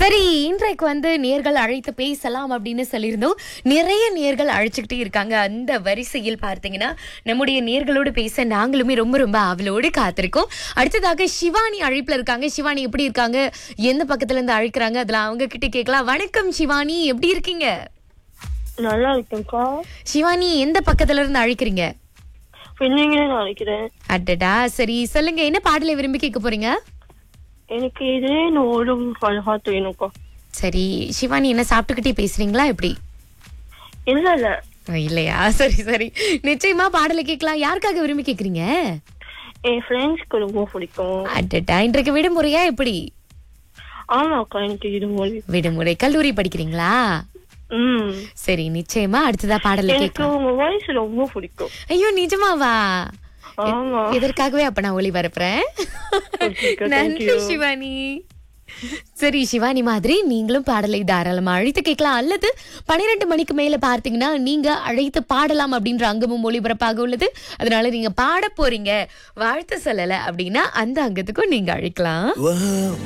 சரி இன்றைக்கு வந்து நேர்கள் அழைத்து பேசலாம் அப்படின்னு சொல்லியிருந்தோம் நிறைய நேர்கள் அழைச்சுக்கிட்டே இருக்காங்க அந்த வரிசையில் பார்த்தீங்கன்னா நம்முடைய நேர்களோடு பேச நாங்களுமே ரொம்ப ரொம்ப ஆவலோடு காத்திருக்கோம் அடுத்ததாக சிவானி அழைப்புல இருக்காங்க சிவானி எப்படி இருக்காங்க எந்த பக்கத்துல இருந்து அழைக்கிறாங்க அதுல அவங்க கிட்ட கேட்கலாம் வணக்கம் சிவானி எப்படி இருக்கீங்க நல்லா இருக்கேன்க்கா சிவானி எந்த பக்கத்துல இருந்து அழைக்கிறீங்க பெண்ணுங்களே நான் நினைக்கிறேன் அடடா சரி சொல்லுங்க என்ன பாடலை விரும்பி கேட்க போறீங்க எனக்கு இதே ஓடும் அழகாத்து வேணும்க்கா சரி சிவானி என்ன சாப்பிட்டுக்கிட்டே பேசுறீங்களா எப்படி இல்ல இல்ல அஹ் இல்லையா சரி சரி நிச்சயமா பாடலை கேட்கலாம் யாருக்காக விரும்பி கேக்குறீங்க என் ஃப்ரெண்ட்ஸ்க்கு ரொம்ப பிடிக்கும் அடடா இன்றைக்கு விடுமுறையா எப்படி ஆமாக்கா எனக்கு இது மொழி விடுமுறை கல்லூரி படிக்கிறீங்களா ம் சரி நிச்சயமா அடுத்ததா பாடலை எனக்கு கேட்கலாம் உங்க வாய்ஸ் ரொம்ப பிடிக்கும் ஐயோ நிஜமாவா ஆமா இதற்காகவே அப்ப நான் ஒளி பரப்புறேன் Okay, thank நன்றி you. சிவானி சரி சிவானி மாதிரி நீங்களும் பாடலை தாராளமா அழைத்து கேட்கலாம் அல்லது பன்னிரெண்டு மணிக்கு மேல பார்த்தீங்கன்னா நீங்க அழைத்து பாடலாம் அப்படின்ற அங்கமும் ஒளிபரப்பாக உள்ளது அதனால நீங்க பாட போறீங்க வாழ்த்து சொல்லல அப்படின்னா அந்த அங்கத்துக்கும் நீங்க அழைக்கலாம் Wow,